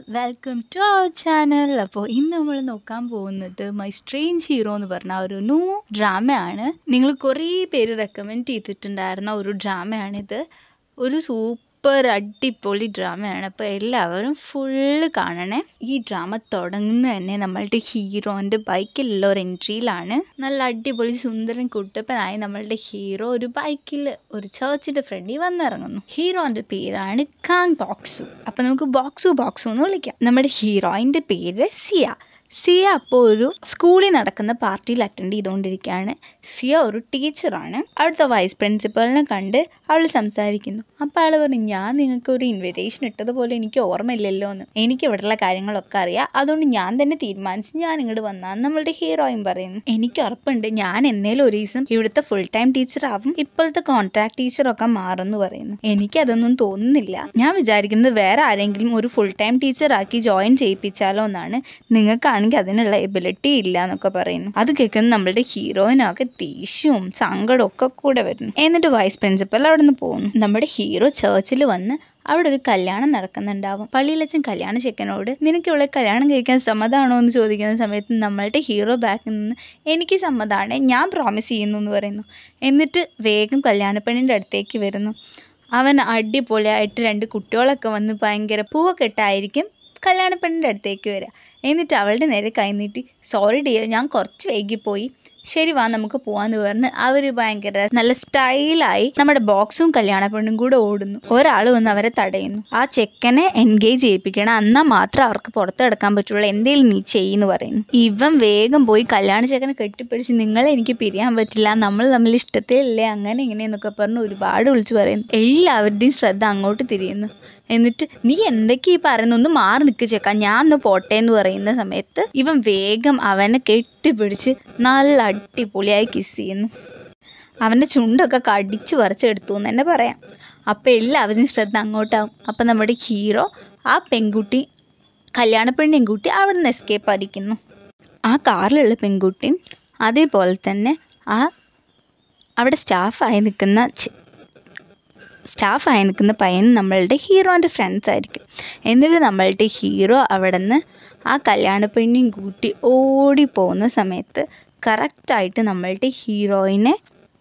welcome to our channel അപ്പോൾ ഇന്ന് നമ്മൾ നോക്കാൻ പോകുന്നത് മൈ സ്ട്രേഞ്ച് ഹീറോ എന്ന് പറഞ്ഞ ഒരു ന്യൂ ഡ്രാമയാണ് നിങ്ങൾ കുറേ പേര് റെക്കമെൻഡ് ചെയ്തിട്ടുണ്ടായിരുന്ന ഒരു ഡ്രാമയാണിത് ഒരു സൂപ്പർ അടിപൊളി ഡ്രാമയാണ് അപ്പോൾ എല്ലാവരും ഫുള്ള് കാണണേ ഈ ഡ്രാമ തുടങ്ങുന്ന തന്നെ നമ്മളുടെ ഹീറോൻ്റെ ബൈക്കിലുള്ള ഒരു എൻട്രിയിലാണ് നല്ല അടിപൊളി സുന്ദരൻ കുട്ടപ്പനായി നമ്മളുടെ ഹീറോ ഒരു ബൈക്കിൽ ഒരു ചേർച്ചിൻ്റെ ഫ്രണ്ടിൽ വന്നിറങ്ങുന്നു ഹീറോൻ്റെ പേരാണ് കാങ് ബോക്സു അപ്പോൾ നമുക്ക് ബോക്സു ബോക്സു എന്ന് വിളിക്കാം നമ്മുടെ ഹീറോയിൻ്റെ പേര് സിയ സിയ അപ്പോൾ ഒരു സ്കൂളിൽ നടക്കുന്ന പാർട്ടിയിൽ അറ്റൻഡ് ചെയ്തുകൊണ്ടിരിക്കുകയാണ് സിയ ഒരു ടീച്ചറാണ് അവിടുത്തെ വൈസ് പ്രിൻസിപ്പലിനെ കണ്ട് അവൾ സംസാരിക്കുന്നു അപ്പോൾ അയാൾ പറഞ്ഞു ഞാൻ നിങ്ങൾക്ക് ഒരു ഇൻവിറ്റേഷൻ ഇട്ടതുപോലെ എനിക്ക് ഓർമ്മയില്ലല്ലോ എന്ന് എനിക്ക് ഇവിടെയുള്ള കാര്യങ്ങളൊക്കെ അറിയാം അതുകൊണ്ട് ഞാൻ തന്നെ തീരുമാനിച്ചു ഞാൻ ഇങ്ങോട്ട് വന്നാന്ന് നമ്മളുടെ ഹീറോയും പറയുന്നു എനിക്ക് ഉറപ്പുണ്ട് ഞാൻ എന്നേലും ഒരു ദിവസം ഇവിടുത്തെ ഫുൾ ടൈം ടീച്ചർ ആവും ഇപ്പോഴത്തെ കോൺട്രാക്ട് ടീച്ചറൊക്കെ മാറുമെന്ന് പറയുന്നു എനിക്കതൊന്നും തോന്നുന്നില്ല ഞാൻ വിചാരിക്കുന്നത് വേറെ ആരെങ്കിലും ഒരു ഫുൾ ടൈം ടീച്ചറാക്കി ജോയിൻ ചെയ്യിപ്പിച്ചാലോ എന്നാണ് നിങ്ങൾക്കാണെങ്കിൽ അതിനുള്ള എബിലിറ്റി ഇല്ല എന്നൊക്കെ പറയുന്നു അത് കേൾക്കുന്ന നമ്മളുടെ ഹീറോയിനൊക്കെ ദേഷ്യവും സങ്കടവും ഒക്കെ കൂടെ വരുന്നു എന്നിട്ട് വൈസ് പ്രിൻസിപ്പൽ അവിടെ നിന്ന് പോകുന്നു നമ്മുടെ ഹീറോ ചേർച്ചിൽ വന്ന് അവിടെ ഒരു കല്യാണം നടക്കുന്നുണ്ടാവും പള്ളിയിലച്ചൻ കല്യാണ ചെക്കനോട് നിനക്ക് ഇവിടെ കല്യാണം കഴിക്കാൻ സമ്മതമാണോ എന്ന് ചോദിക്കുന്ന സമയത്ത് നമ്മളുടെ ഹീറോ ബാക്കിൽ നിന്ന് എനിക്ക് സമ്മതമാണ് ഞാൻ പ്രോമിസ് ചെയ്യുന്നു എന്ന് പറയുന്നു എന്നിട്ട് വേഗം കല്യാണപ്പെണ്ണിൻ്റെ അടുത്തേക്ക് വരുന്നു അവൻ അടിപൊളിയായിട്ട് രണ്ട് കുട്ടികളൊക്കെ വന്ന് ഭയങ്കര പൂവൊക്കെ ഇട്ടായിരിക്കും കല്യാണപ്പെണ്ണിൻ്റെ അടുത്തേക്ക് വരിക എന്നിട്ട് അവളുടെ നേരെ കൈനീട്ടി സോറി ഡിയർ ഞാൻ കുറച്ച് വൈകിപ്പോയി ശരി വാ നമുക്ക് പോവാന്ന് പറഞ്ഞ് അവർ ഭയങ്കര നല്ല സ്റ്റൈലായി നമ്മുടെ ബോക്സും കല്യാണപ്പെണ്ണും കൂടെ ഓടുന്നു ഒരാൾ വന്ന് അവരെ തടയുന്നു ആ ചെക്കനെ എൻഗേജ് ചെയ്യിപ്പിക്കണം എന്നാൽ മാത്രം അവർക്ക് പുറത്തെടുക്കാൻ പറ്റുള്ളൂ എന്തെങ്കിലും നീ ചെയ്യുന്നു പറയുന്നു ഇവൻ വേഗം പോയി കല്യാണ ചെക്കനെ കെട്ടിപ്പിടിച്ച് നിങ്ങളെ എനിക്ക് പിരിയാൻ പറ്റില്ല നമ്മൾ തമ്മിൽ ഇഷ്ടത്തിലല്ലേ അങ്ങനെ ഇങ്ങനെയെന്നൊക്കെ പറഞ്ഞ് ഒരുപാട് വിളിച്ച് പറയുന്നു എല്ലാവരുടെയും ശ്രദ്ധ അങ്ങോട്ട് തിരിയുന്നു എന്നിട്ട് നീ എന്തൊക്കെ ഈ പറയുന്ന ഒന്ന് മാറി നിൽക്ക് ചെക്ക ഞാൻ ഒന്ന് പോട്ടെ എന്ന് പറയുന്ന സമയത്ത് ഇവൻ വേഗം അവനെ കെട്ടിപ്പിടിച്ച് നല്ല അടിപൊളിയായി കിസ് ചെയ്യുന്നു അവൻ്റെ ചുണ്ടൊക്കെ കടിച്ച് പറിച്ചെടുത്തു എന്ന് തന്നെ പറയാം അപ്പോൾ എല്ലാവരും ശ്രദ്ധ അങ്ങോട്ടാവും അപ്പം നമ്മുടെ ഹീറോ ആ പെൺകുട്ടി കല്യാണ പെൺകുട്ടി അവിടെ നിന്ന് എസ്കേപ്പ് അടിക്കുന്നു ആ കാറിലുള്ള പെൺകുട്ടിയും അതേപോലെ തന്നെ ആ അവിടെ സ്റ്റാഫായി നിൽക്കുന്ന സ്റ്റാഫായി നിൽക്കുന്ന പയ്യൻ നമ്മളുടെ ഹീറോൻ്റെ ഫ്രണ്ട്സ് ആയിരിക്കും എന്നിട്ട് നമ്മളുടെ ഹീറോ അവിടെ നിന്ന് ആ കല്യാണ പെണ്ണിയും കൂട്ടി ഓടിപ്പോകുന്ന സമയത്ത് കറക്റ്റായിട്ട് നമ്മളുടെ ഹീറോയിനെ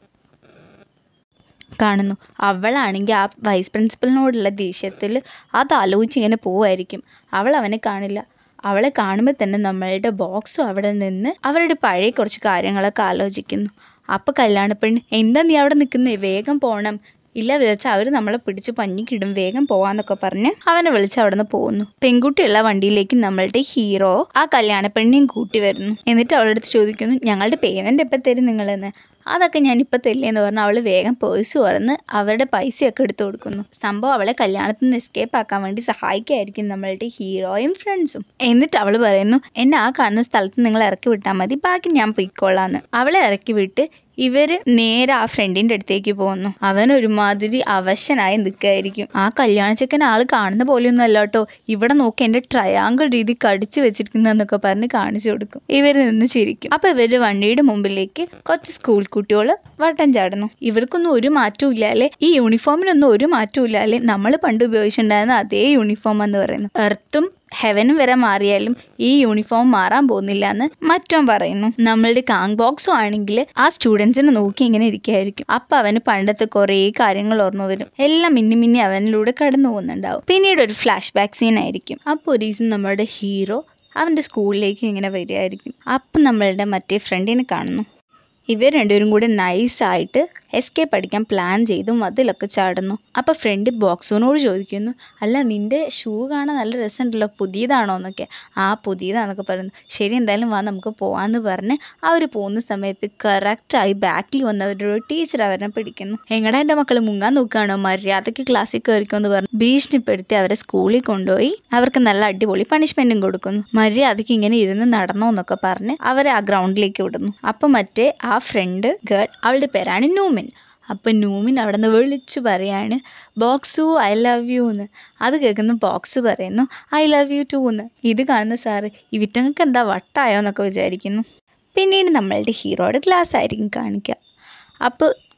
കാണുന്നു അവളാണെങ്കിൽ ആ വൈസ് പ്രിൻസിപ്പലിനോടുള്ള ദേഷ്യത്തിൽ അത് ആലോചിച്ച് ഇങ്ങനെ പോവായിരിക്കും അവൾ അവനെ കാണില്ല അവളെ കാണുമ്പോൾ തന്നെ നമ്മളുടെ ബോക്സും അവിടെ നിന്ന് അവരുടെ പഴയ കുറച്ച് കാര്യങ്ങളൊക്കെ ആലോചിക്കുന്നു അപ്പോൾ കല്യാണപ്പെണ്ണ് എന്താ നീ അവിടെ നിൽക്കുന്നേ വേഗം പോകണം ഇല്ല വിചാരിച്ചാൽ അവർ നമ്മളെ പിടിച്ച് പഞ്ഞിക്കിടും വേഗം പോവാന്നൊക്കെ പറഞ്ഞ് അവനെ വിളിച്ച് അവിടെ നിന്ന് പോകുന്നു പെൺകുട്ടിയുള്ള വണ്ടിയിലേക്ക് നമ്മളുടെ ഹീറോ ആ കല്യാണ പെണ്ണിയും കൂട്ടി വരുന്നു എന്നിട്ട് അവളുടെ അടുത്ത് ചോദിക്കുന്നു ഞങ്ങളുടെ പേയ്മെൻറ്റ് എപ്പോൾ തരും നിങ്ങളെന്ന് അതൊക്കെ ഞാൻ ഇപ്പം തരില്ലെന്ന് പറഞ്ഞ് അവൾ വേഗം പേഴ്സ് തുറന്ന് അവരുടെ പൈസയൊക്കെ എടുത്തു കൊടുക്കുന്നു സംഭവം അവളെ കല്യാണത്തിൽ നിന്ന് എസ്കേപ്പ് ആക്കാൻ വേണ്ടി സഹായിക്കായിരിക്കും നമ്മളുടെ ഹീറോയും ഫ്രണ്ട്സും എന്നിട്ട് അവൾ പറയുന്നു എന്നെ ആ കാണുന്ന സ്ഥലത്ത് നിങ്ങൾ ഇറക്കി വിട്ടാൽ മതി ബാക്കി ഞാൻ പൊയ്ക്കോളാന്ന് അവളെ ഇറക്കി വിട്ട് ഇവര് നേരെ ആ ഫ്രണ്ടിന്റെ അടുത്തേക്ക് പോകുന്നു അവൻ ഒരുമാതിരി അവശനായി നിൽക്കായിരിക്കും ആ കല്യാണ ചെക്കൻ ആള് കാണുന്ന പോലെയൊന്നും അല്ല കേട്ടോ ഇവിടെ നോക്കി എന്റെ ട്രയാങ്കിൾ രീതി കടിച്ചു വെച്ചിരിക്കുന്നതെന്നൊക്കെ പറഞ്ഞ് കാണിച്ചു കൊടുക്കും ഇവര് നിന്ന് ചിരിക്കും അപ്പൊ ഇവര് വണ്ടിയുടെ മുമ്പിലേക്ക് കുറച്ച് സ്കൂൾ കുട്ടികൾ വട്ടം ചാടുന്നു ഇവർക്കൊന്നും ഒരു മാറ്റവും ഇല്ല അല്ലെ ഈ യൂണിഫോമിനൊന്നും ഒരു മാറ്റവും ഇല്ല അല്ലെ നമ്മൾ പണ്ട് ഉപയോഗിച്ചിട്ടുണ്ടായിരുന്ന അതേ യൂണിഫോം എന്ന് പറയുന്നു എർത്തും ഹെവനും വരെ മാറിയാലും ഈ യൂണിഫോം മാറാൻ പോകുന്നില്ല എന്ന് മറ്റോൻ പറയുന്നു നമ്മളുടെ കാങ് ബോക്സും ആണെങ്കിൽ ആ സ്റ്റുഡൻസിനെ നോക്കി ഇങ്ങനെ ഇരിക്കുകയായിരിക്കും അപ്പൊ അവന് പണ്ടത്തെ കുറേ കാര്യങ്ങൾ ഓർമ്മ വരും എല്ലാം മിന്നി മിന്നി അവനിലൂടെ കടന്നു പോകുന്നുണ്ടാവും പിന്നീട് ഒരു ഫ്ലാഷ് ബാക്ക് സീൻ ആയിരിക്കും അപ്പോൾ ഒരു ദിവസം നമ്മുടെ ഹീറോ അവൻ്റെ സ്കൂളിലേക്ക് ഇങ്ങനെ വരികയായിരിക്കും അപ്പം നമ്മളുടെ മറ്റേ ഫ്രണ്ടിനെ കാണുന്നു ഇവർ രണ്ടുപേരും കൂടെ നൈസായിട്ട് എസ്കേപ്പ് അടിക്കാൻ പ്ലാൻ ചെയ്തു മതിലൊക്കെ ചാടുന്നു അപ്പോൾ ഫ്രണ്ട് ബോക്സോനോട് ചോദിക്കുന്നു അല്ല നിൻ്റെ ഷൂ കാണാൻ നല്ല രസമുണ്ടല്ലോ പുതിയതാണോ എന്നൊക്കെ ആ പുതിയതാണെന്നൊക്കെ പറയുന്നു ശരി എന്തായാലും വാ നമുക്ക് പോവാന്ന് പറഞ്ഞ് അവർ പോകുന്ന സമയത്ത് കറക്റ്റായി ബാക്കിൽ വന്നവരുടെ ടീച്ചർ അവരെ പിടിക്കുന്നു എങ്ങടാ എൻ്റെ മക്കൾ മുങ്ങാൻ നോക്കുകയാണോ മര്യാദയ്ക്ക് ക്ലാസ്സിൽ കയറിക്കുമെന്ന് പറഞ്ഞ് ഭീഷണിപ്പെടുത്തി അവരെ സ്കൂളിൽ കൊണ്ടുപോയി അവർക്ക് നല്ല അടിപൊളി പണിഷ്മെൻറ്റും കൊടുക്കുന്നു മര്യാദയ്ക്ക് ഇങ്ങനെ ഇരുന്ന് നടന്നോ എന്നൊക്കെ പറഞ്ഞ് അവരെ ആ ഗ്രൗണ്ടിലേക്ക് വിടുന്നു അപ്പം മറ്റേ ആ ഫ്രണ്ട് ഗേൾ അവളുടെ പേരാണ് നൂമിൻ അപ്പം നൂമിൻ അവിടെ നിന്ന് വിളിച്ചു പറയാണ് ബോക്സു ഐ ലവ് യു എന്ന് അത് കേൾക്കുന്ന ബോക്സ് പറയുന്നു ഐ ലവ് യു ടു എന്ന് ഇത് കാണുന്ന സാറ് ഈ വിറ്റങ്ങൾക്ക് എന്താ വട്ടായോ എന്നൊക്കെ വിചാരിക്കുന്നു പിന്നീട് നമ്മളുടെ ഹീറോയുടെ ക്ലാസ് ആയിരിക്കും കാണിക്കുക അപ്പോൾ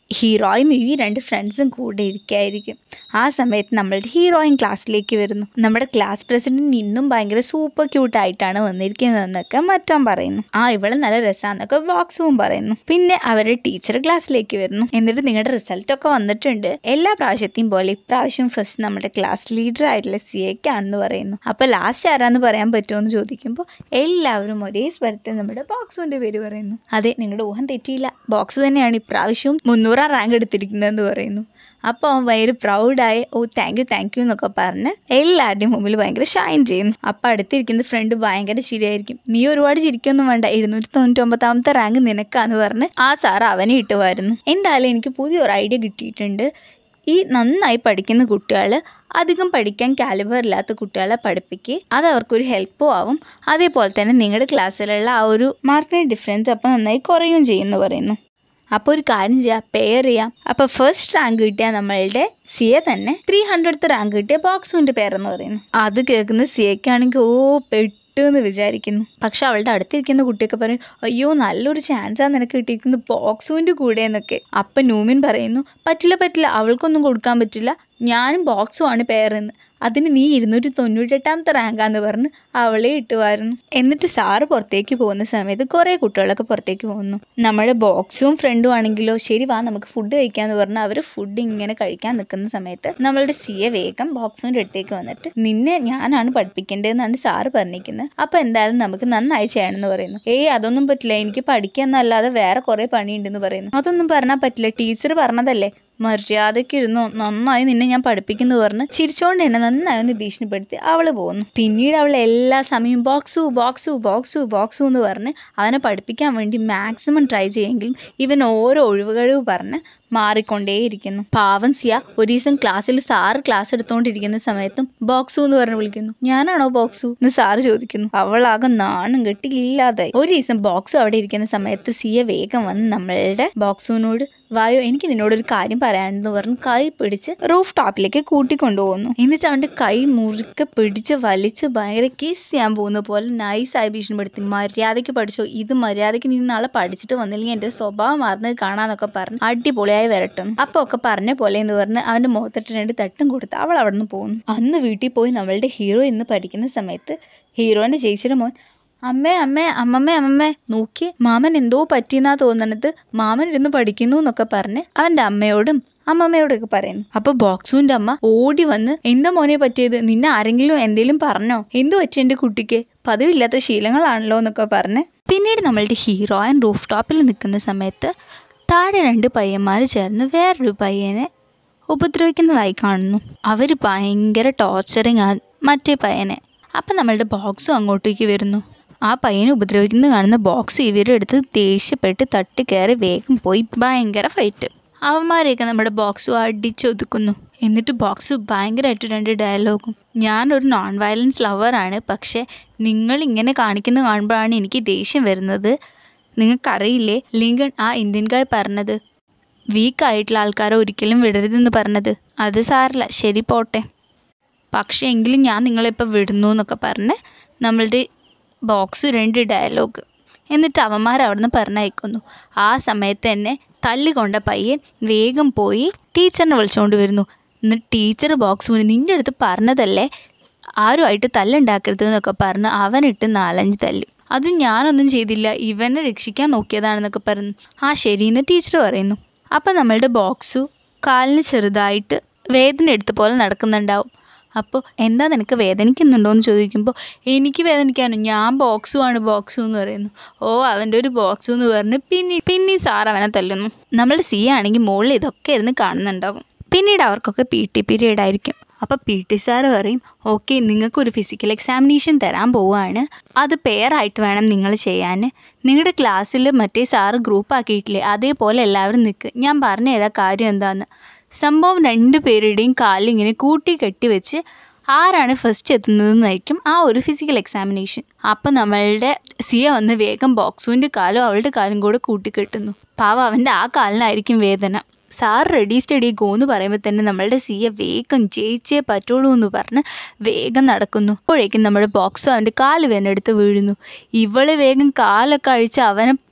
ഹീറോയും ഈ രണ്ട് ഫ്രണ്ട്സും കൂടെ ഇരിക്കുകയായിരിക്കും ആ സമയത്ത് നമ്മളുടെ ഹീറോയിൻ ക്ലാസ്സിലേക്ക് വരുന്നു നമ്മുടെ ക്ലാസ് പ്രസിഡന്റ് ഇന്നും ഭയങ്കര സൂപ്പർ ക്യൂട്ടായിട്ടാണ് വന്നിരിക്കുന്നതെന്നൊക്കെ മറ്റവൻ പറയുന്നു ആ ഇവള് നല്ല രസമാണെന്നൊക്കെ ബോക്സും പറയുന്നു പിന്നെ അവരുടെ ടീച്ചർ ക്ലാസ്സിലേക്ക് വരുന്നു എന്നിട്ട് നിങ്ങളുടെ റിസൾട്ട് ഒക്കെ വന്നിട്ടുണ്ട് എല്ലാ പ്രാവശ്യത്തെയും പോലെ ഇപ്രാവശ്യം ഫസ്റ്റ് നമ്മുടെ ക്ലാസ് ലീഡർ ആയിട്ടുള്ള സിയക്കാണെന്ന് പറയുന്നു അപ്പൊ ലാസ്റ്റ് ആരാന്ന് പറയാൻ പറ്റുമോ എന്ന് ചോദിക്കുമ്പോൾ എല്ലാവരും ഒരേ സ്വരത്തിൽ നമ്മുടെ ബോക്സുവിന്റെ പേര് പറയുന്നു അതെ നിങ്ങളുടെ ഊഹം തെറ്റിയില്ല ബോക്സ് തന്നെയാണ് ഇപ്രാവശ്യവും മുന്നൂറാം റാങ്ക് എടുത്തിരിക്കുന്നതെന്ന് പറയുന്നു അപ്പോൾ അവൻ ഭയങ്കര പ്രൗഡായി oh thank you thank you എന്നൊക്കെ പറഞ്ഞ് എല്ലാവരുടെയും മുമ്പിൽ ഭയങ്കര ഷൈൻ ചെയ്യുന്നു അപ്പം അടുത്തിരിക്കുന്ന ഫ്രണ്ട് ഭയങ്കര ശരിയായിരിക്കും നീ ഒരുപാട് ചിരിക്കൊന്നും വേണ്ട ഇരുന്നൂറ്റി തൊണ്ണൂറ്റൊമ്പതാമത്തെ റാങ്ക് നിനക്കാന്ന് പറഞ്ഞ് ആ സാറ് അവനെ ഇട്ടുമായിരുന്നു എന്തായാലും എനിക്ക് പുതിയൊരു ഐഡിയ കിട്ടിയിട്ടുണ്ട് ഈ നന്നായി പഠിക്കുന്ന കുട്ടികൾ അധികം പഠിക്കാൻ കാലിബർ ഇല്ലാത്ത കുട്ടികളെ പഠിപ്പിക്കുക അത് അവർക്കൊരു ഹെൽപ്പും ആവും അതേപോലെ തന്നെ നിങ്ങളുടെ ക്ലാസ്സിലുള്ള ആ ഒരു മാർക്കിന് ഡിഫറൻസ് അപ്പം നന്നായി കുറയുകയും ചെയ്യുമെന്ന് പറയുന്നു അപ്പോൾ ഒരു കാര്യം ചെയ്യാം പെയർ ചെയ്യാം അപ്പോൾ ഫസ്റ്റ് റാങ്ക് കിട്ടിയ നമ്മളുടെ സിയെ തന്നെ ത്രീ ഹൺഡ്രഡ് റാങ്ക് കിട്ടിയ ബോക്സുവിൻ്റെ പേരെന്ന് പറയുന്നു അത് കേൾക്കുന്ന സിയക്കാണെങ്കിൽ ഓ പെട്ടു എന്ന് വിചാരിക്കുന്നു പക്ഷെ അവളുടെ അടുത്തിരിക്കുന്ന കുട്ടിയൊക്കെ പറയും അയ്യോ നല്ലൊരു ചാൻസാണ് നിനക്ക് കിട്ടിയിരിക്കുന്നത് ബോക്സുവിൻ്റെ കൂടെ എന്നൊക്കെ അപ്പം നൂമിൻ പറയുന്നു പറ്റില്ല പറ്റില്ല അവൾക്കൊന്നും കൊടുക്കാൻ പറ്റില്ല ഞാനും ബോക്സുമാണ് പേരെന്ന് അതിന് നീ ഇരുന്നൂറ്റി തൊണ്ണൂറ്റെട്ടാമത്തെ റാങ്കാന്ന് പറഞ്ഞ് അവളെ ഇട്ടുമായിരുന്നു എന്നിട്ട് സാറ് പുറത്തേക്ക് പോകുന്ന സമയത്ത് കുറേ കുട്ടികളൊക്കെ പുറത്തേക്ക് പോകുന്നു നമ്മുടെ ബോക്സും ഫ്രണ്ടും ആണെങ്കിലോ ശരി വാ നമുക്ക് ഫുഡ് കഴിക്കാന്ന് പറഞ്ഞ് അവർ ഫുഡ് ഇങ്ങനെ കഴിക്കാൻ നിൽക്കുന്ന സമയത്ത് നമ്മളുടെ സിയെ വേഗം ബോക്സിൻ്റെ അടുത്തേക്ക് വന്നിട്ട് നിന്നെ ഞാനാണ് പഠിപ്പിക്കേണ്ടതെന്നാണ് സാറ് പറഞ്ഞിരിക്കുന്നത് അപ്പോൾ എന്തായാലും നമുക്ക് നന്നായി ചെയ്യണമെന്ന് പറയുന്നു ഏയ് അതൊന്നും പറ്റില്ല എനിക്ക് പഠിക്കാന്നല്ലാതെ വേറെ കുറേ പണിയുണ്ടെന്ന് പറയുന്നു അതൊന്നും പറഞ്ഞാൽ പറ്റില്ല ടീച്ചർ പറഞ്ഞതല്ലേ മര്യാദയ്ക്ക് ഇരുന്നു നന്നായി നിന്നെ ഞാൻ പഠിപ്പിക്കുന്നു പറഞ്ഞ് ചിരിച്ചോണ്ട് തന്നെ നന്നായി ഒന്ന് ഭീഷണിപ്പെടുത്തി അവള് പോകുന്നു പിന്നീട് അവൾ എല്ലാ സമയവും ബോക്സു ബോക്സു ബോക്സു ബോക്സു എന്ന് പറഞ്ഞ് അവനെ പഠിപ്പിക്കാൻ വേണ്ടി മാക്സിമം ട്രൈ ചെയ്യുമെങ്കിലും ഇവൻ ഓരോ ഒഴിവുകഴിവ് പറഞ്ഞ് മാറിക്കൊണ്ടേയിരിക്കുന്നു പാവം സിയ ഒരു ദിവസം ക്ലാസ്സിൽ സാറ് ക്ലാസ് എടുത്തുകൊണ്ടിരിക്കുന്ന സമയത്തും ബോക്സു എന്ന് പറഞ്ഞ് വിളിക്കുന്നു ഞാനാണോ ബോക്സു എന്ന് സാറ് ചോദിക്കുന്നു അവളാകെ നാണം കെട്ടി ഇല്ലാതായി ഒരു ദിവസം ബോക്സു അവിടെ ഇരിക്കുന്ന സമയത്ത് സിയ വേഗം വന്ന് നമ്മളുടെ ബോക്സുവിനോട് വായോ എനിക്ക് നിന്നോടൊരു കാര്യം പറയാനെന്ന് പറഞ്ഞ് കൈ പിടിച്ച് റൂഫ് ടോപ്പിലേക്ക് കൂട്ടിക്കൊണ്ടുപോകുന്നു എന്നിട്ട് അവൻ്റെ കൈ മുറുക്കെ പിടിച്ച് വലിച്ച് ഭയങ്കര കിസ് ചെയ്യാൻ പോകുന്ന പോലെ നൈസായി ഭീഷണിപ്പെടുത്തി മര്യാദയ്ക്ക് പഠിച്ചോ ഇത് മര്യാദയ്ക്ക് നീ നാളെ പഠിച്ചിട്ട് വന്നില്ലെങ്കിൽ എൻ്റെ സ്വഭാവം മാറുന്നത് കാണാന്നൊക്കെ പറഞ്ഞ് അടിപൊളിയായി വരട്ടുന്നു അപ്പോൾ ഒക്കെ പറഞ്ഞ പോലെ എന്ന് പറഞ്ഞ് അവൻ്റെ മുഖത്തിട്ട് രണ്ട് തട്ടും കൊടുത്ത് അവൾ അവിടെ നിന്ന് പോകുന്നു അന്ന് വീട്ടിൽ പോയി നമ്മളുടെ ഹീറോ ഇന്ന് പഠിക്കുന്ന സമയത്ത് ഹീറോൻ്റെ ചേച്ചിയുടെ മോൻ അമ്മേ അമ്മേ അമ്മമ്മേ അമ്മമ്മേ നോക്കി മാമൻ എന്തോ പറ്റിയെന്നാ തോന്നണത് മാമൻ ഇരുന്ന് പഠിക്കുന്നു എന്നൊക്കെ പറഞ്ഞ് അവന്റെ അമ്മയോടും അമ്മമ്മയോടൊക്കെ പറയുന്നു അപ്പൊ ബോക്സുവിന്റെ അമ്മ ഓടി വന്ന് എന്താ മോനെ പറ്റിയത് നിന്നെ ആരെങ്കിലും എന്തേലും പറഞ്ഞോ എന്തു പറ്റി എന്റെ കുട്ടിക്ക് പതിവില്ലാത്ത ശീലങ്ങളാണല്ലോ എന്നൊക്കെ പറഞ്ഞ് പിന്നീട് നമ്മളുടെ ഹീറോയിൻ റൂഫ് ടോപ്പിൽ നിൽക്കുന്ന സമയത്ത് താഴെ രണ്ട് പയ്യന്മാർ ചേർന്ന് വേറൊരു പയ്യനെ ഉപദ്രവിക്കുന്നതായി കാണുന്നു അവർ ഭയങ്കര ടോർച്ചറിങ് ആ മറ്റേ പയ്യനെ അപ്പം നമ്മളുടെ ബോക്സും അങ്ങോട്ടേക്ക് വരുന്നു ആ പയ്യനെ ഉപദ്രവിക്കുന്നത് കാണുന്ന ബോക്സ് ഇവരുടെ അടുത്ത് ദേഷ്യപ്പെട്ട് തട്ടി കയറി വേഗം പോയി ഭയങ്കര ഫൈറ്റ് അവന്മാരെയൊക്കെ നമ്മുടെ ബോക്സ് അടിച്ചൊതുക്കുന്നു എന്നിട്ട് ബോക്സ് ഭയങ്കരമായിട്ട് രണ്ട് ഡയലോഗും ഞാനൊരു നോൺ വയലൻസ് ലവറാണ് പക്ഷേ നിങ്ങൾ ഇങ്ങനെ കാണിക്കുന്നത് കാണുമ്പോഴാണ് എനിക്ക് ദേഷ്യം വരുന്നത് നിങ്ങൾക്കറിയില്ലേ ലിങ്കൺ ആ ഇന്ത്യൻ ഗായ് പറഞ്ഞത് വീക്കായിട്ടുള്ള ആൾക്കാരെ ഒരിക്കലും വിടരുതെന്ന് പറഞ്ഞത് അത് സാറില്ല ശരി പോട്ടെ പക്ഷേ എങ്കിലും ഞാൻ നിങ്ങളിപ്പോൾ വിടുന്നു എന്നൊക്കെ പറഞ്ഞ് നമ്മളുടെ ബോക്സ് രണ്ട് ഡയലോഗ് എന്നിട്ട് അവന്മാർ അവിടുന്ന് പറഞ്ഞയക്കുന്നു ആ സമയത്ത് തന്നെ തല്ലുകൊണ്ട പയ്യൻ വേഗം പോയി ടീച്ചറിനെ വിളിച്ചുകൊണ്ട് വരുന്നു എന്നിട്ട് ടീച്ചർ ബോക്സ് മുന്നിൽ നിൻ്റെ അടുത്ത് പറഞ്ഞതല്ലേ ആരുമായിട്ട് തല്ലുണ്ടാക്കരുത് എന്നൊക്കെ പറഞ്ഞ് അവനിട്ട് നാലഞ്ച് തല്ലി അത് ഞാനൊന്നും ചെയ്തില്ല ഇവനെ രക്ഷിക്കാൻ നോക്കിയതാണെന്നൊക്കെ പറഞ്ഞു ആ ശരിയെന്ന് ടീച്ചർ പറയുന്നു അപ്പം നമ്മളുടെ ബോക്സു കാലിന് ചെറുതായിട്ട് വേദന എടുത്ത പോലെ നടക്കുന്നുണ്ടാവും അപ്പോൾ എന്താ നിനക്ക് വേദനിക്കുന്നുണ്ടോ എന്ന് ചോദിക്കുമ്പോൾ എനിക്ക് വേദനിക്കാനോ ഞാൻ ബോക്സുമാണ് ബോക്സു എന്ന് പറയുന്നു ഓ അവൻ്റെ ഒരു ബോക്സു എന്ന് പറഞ്ഞ് പിന്നെ പിന്നെ സാർ അവനെ തല്ലുന്നു നമ്മൾ സി ആണെങ്കിൽ മുകളിൽ ഇതൊക്കെ ഇരുന്ന് കാണുന്നുണ്ടാവും പിന്നീട് അവർക്കൊക്കെ പി ടി പീരീഡ് ആയിരിക്കും അപ്പോൾ പി ടി സാർ പറയും ഓക്കെ നിങ്ങൾക്കൊരു ഫിസിക്കൽ എക്സാമിനേഷൻ തരാൻ പോവുകയാണ് അത് പെയറായിട്ട് വേണം നിങ്ങൾ ചെയ്യാൻ നിങ്ങളുടെ ക്ലാസ്സിൽ മറ്റേ സാറ് ഗ്രൂപ്പ് ആക്കിയിട്ടില്ലേ അതേപോലെ എല്ലാവരും നിൽക്ക് ഞാൻ പറഞ്ഞു തരാം കാര്യം എന്താണെന്ന് സംഭവം രണ്ട് പേരുടെയും കാലിങ്ങനെ കൂട്ടി കെട്ടി വെച്ച് ആരാണ് ഫസ്റ്റ് എത്തുന്നതെന്നായിരിക്കും ആ ഒരു ഫിസിക്കൽ എക്സാമിനേഷൻ അപ്പം നമ്മളുടെ സിയ വന്ന് വേഗം ബോക്സുവിൻ്റെ കാലും അവളുടെ കാലും കൂടെ കൂട്ടിക്കെട്ടുന്നു പാവ അവൻ്റെ ആ കാലിനായിരിക്കും വേദന സാർ റെഡി സ്റ്റഡി ഗോ എന്ന് പറയുമ്പോൾ തന്നെ നമ്മളുടെ സിയ വേഗം ജയിച്ചേ പറ്റുള്ളൂ എന്ന് പറഞ്ഞ് വേഗം നടക്കുന്നു അപ്പോഴേക്കും നമ്മുടെ ബോക്സോ അവൻ്റെ കാല് വേനെടുത്ത് വീഴുന്നു ഇവള് വേഗം കാലൊക്കെ അഴിച്ച് അവനെ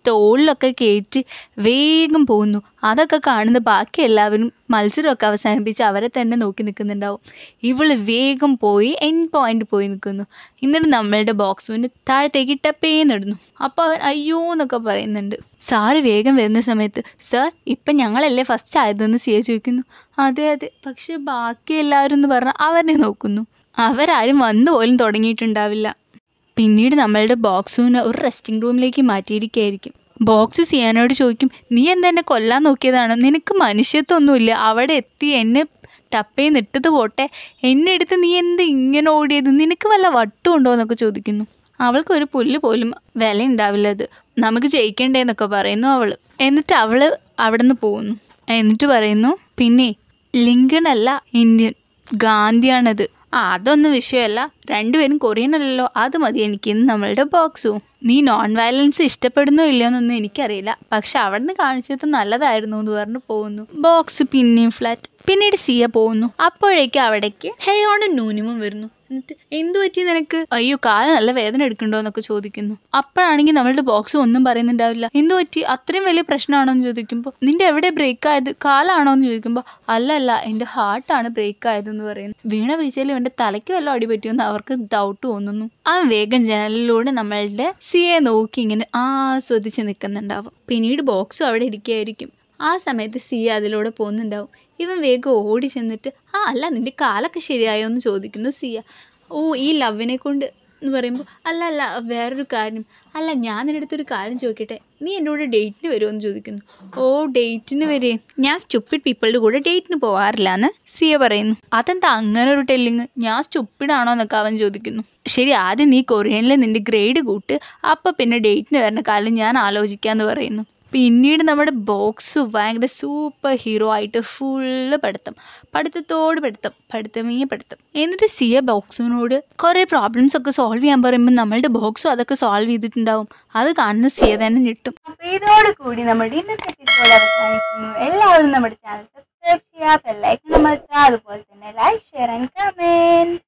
തോളിലൊക്കെ കയറ്റി വേഗം പോകുന്നു അതൊക്കെ കാണുന്ന ബാക്കി എല്ലാവരും മത്സരമൊക്കെ അവസാനിപ്പിച്ച് അവരെ തന്നെ നോക്കി നിൽക്കുന്നുണ്ടാവും ഇവള് വേഗം പോയി എൻ പോയിന്റ് പോയി നിൽക്കുന്നു എന്നിട്ട് നമ്മളുടെ ബോക്സുവിന് താഴത്തേക്ക് ടപ്പേന്നിടുന്നു അപ്പോൾ അവൻ അയ്യോ എന്നൊക്കെ പറയുന്നുണ്ട് സാറ് വേഗം വരുന്ന സമയത്ത് സാർ ഇപ്പം ഞങ്ങളല്ലേ ഫസ്റ്റ് ആയതെന്ന് സിയ ചോദിക്കുന്നു അതെ അതെ പക്ഷെ ബാക്കി എല്ലാവരും എന്ന് പറഞ്ഞാൽ അവരെ നോക്കുന്നു അവരാരും വന്നു പോലും തുടങ്ങിയിട്ടുണ്ടാവില്ല പിന്നീട് നമ്മളുടെ ബോക്സുവിനെ ഒരു റെസ്റ്റിംഗ് റൂമിലേക്ക് മാറ്റിയിരിക്കുകയായിരിക്കും ബോക്സ് സിയാനോട് ചോദിക്കും നീ എന്താ എന്നെ കൊല്ലാൻ നോക്കിയതാണോ നിനക്ക് മനുഷ്യത്വമൊന്നുമില്ല അവിടെ എത്തി എന്നെ ടപ്പയിൽ നിട്ടത് പോട്ടെ എന്നെ എടുത്ത് നീ എന്ത് ഇങ്ങനെ ഓടിയത് നിനക്ക് വല്ല വട്ടും ഉണ്ടോ എന്നൊക്കെ ചോദിക്കുന്നു അവൾക്കൊരു പുല്ല് പോലും വില ഉണ്ടാവില്ല അത് നമുക്ക് ജയിക്കണ്ടേന്നൊക്കെ പറയുന്നു അവൾ എന്നിട്ട് അവൾ അവിടെ നിന്ന് പോകുന്നു എന്നിട്ട് പറയുന്നു പിന്നെ ലിങ്കൺ അല്ല ഇന്ത്യൻ ഗാന്ധിയാണത് ആ അതൊന്നും വിഷയമല്ല രണ്ടുപേരും കൊറിയൻ അല്ലല്ലോ അത് മതി എനിക്ക് ഇന്ന് നമ്മളുടെ ബോക്സും നീ നോൺ വയലൻസ് ഇഷ്ടപ്പെടുന്നോ ഇല്ലയോ എന്നൊന്നും എനിക്കറിയില്ല പക്ഷെ അവിടെ നിന്ന് കാണിച്ചത് നല്ലതായിരുന്നു എന്ന് പറഞ്ഞ് പോകുന്നു ബോക്സ് പിന്നെയും ഫ്ലാറ്റ് പിന്നീട് സിയ പോകുന്നു അപ്പോഴേക്ക് അവിടേക്ക് ഹെയോണും നൂനിമും വരുന്നു എന്നിട്ട് എന്തു പറ്റി നിനക്ക് അയ്യോ കാല് നല്ല വേദന എടുക്കണ്ടോ എന്നൊക്കെ ചോദിക്കുന്നു അപ്പോഴാണെങ്കിൽ നമ്മളുടെ ബോക്സ് ഒന്നും പറയുന്നുണ്ടാവില്ല എന്തു പറ്റി അത്രയും വലിയ പ്രശ്നമാണോ എന്ന് ചോദിക്കുമ്പോൾ നിന്റെ എവിടെ ബ്രേക്ക് ആയത് കാലാണോ എന്ന് ചോദിക്കുമ്പോൾ അല്ല അല്ല എൻ്റെ ഹാർട്ടാണ് ബ്രേക്ക് ആയതെന്ന് പറയുന്നു വീണ വീഴ്ചയിൽ എൻ്റെ തലയ്ക്ക് വല്ലതും അടി പറ്റിയെന്ന് അവർക്ക് ഡൗട്ട് തോന്നുന്നു അവൻ വേഗം ജനലിലൂടെ നമ്മളുടെ സിയെ നോക്കി ഇങ്ങനെ ആസ്വദിച്ച് നിൽക്കുന്നുണ്ടാവും പിന്നീട് ബോക്സും അവിടെ ഇരിക്കുകയായിരിക്കും ആ സമയത്ത് സിയ അതിലൂടെ പോകുന്നുണ്ടാവും ഇവൻ വേഗം ഓടി ചെന്നിട്ട് ആ അല്ല നിന്റെ കാലൊക്കെ ശരിയായോ എന്ന് ചോദിക്കുന്നു സിയ ഓ ഈ ലവിനെ കൊണ്ട് എന്ന് പറയുമ്പോൾ അല്ല അല്ല വേറൊരു കാര്യം അല്ല ഞാൻ നിൻ്റെ അടുത്തൊരു കാര്യം ചോദിക്കട്ടെ നീ എൻ്റെ കൂടെ ഡേറ്റിന് വരുമോ എന്ന് ചോദിക്കുന്നു ഓ ഡേറ്റിന് വരെ ഞാൻ സ്റ്റുപ്പിഡ് പീപ്പിളുടെ കൂടെ ഡേറ്റിന് പോകാറില്ല എന്ന് സിയ പറയുന്നു അതെന്താ അങ്ങനെ ഒരു ടെല്ലിങ് ഞാൻ സ്റ്റുപ്പിഡാണോ എന്നൊക്കെ അവൻ ചോദിക്കുന്നു ശരി ആദ്യം നീ കൊറിയനിൽ നിന്റെ ഗ്രേഡ് കൂട്ട് അപ്പം പിന്നെ ഡേറ്റിന് വരുന്ന കാലം ഞാൻ ആലോചിക്കാമെന്ന് പറയുന്നു പിന്നീട് നമ്മുടെ ബോക്സ് ഭയങ്കര സൂപ്പർ ഹീറോ ആയിട്ട് ഫുള്ള് പഠിത്തം പഠിത്തത്തോട് പഠിത്തം പഠിത്തമേ പഠിത്തം എന്നിട്ട് സിയ ബോക്സിനോട് കുറേ പ്രോബ്ലംസ് ഒക്കെ സോൾവ് ചെയ്യാൻ പറയുമ്പോൾ നമ്മളുടെ ബോക്സും അതൊക്കെ സോൾവ് ചെയ്തിട്ടുണ്ടാവും അത് കാണുന്ന സിയ തന്നെ ഞെട്ടും അപ്പൊ ഇതോടുകൂടി നമ്മുടെ ഇന്നത്തെ എപ്പിസോഡ് അവസാനിക്കുന്നു എല്ലാവരും നമ്മുടെ ചാനൽ സബ്സ്ക്രൈബ് ചെയ്യുക ബെല്ലൈക്കൺ അമർത്തുക അതുപോലെ തന്നെ ലൈക്ക് ഷെയർ ആൻഡ് കമന്റ്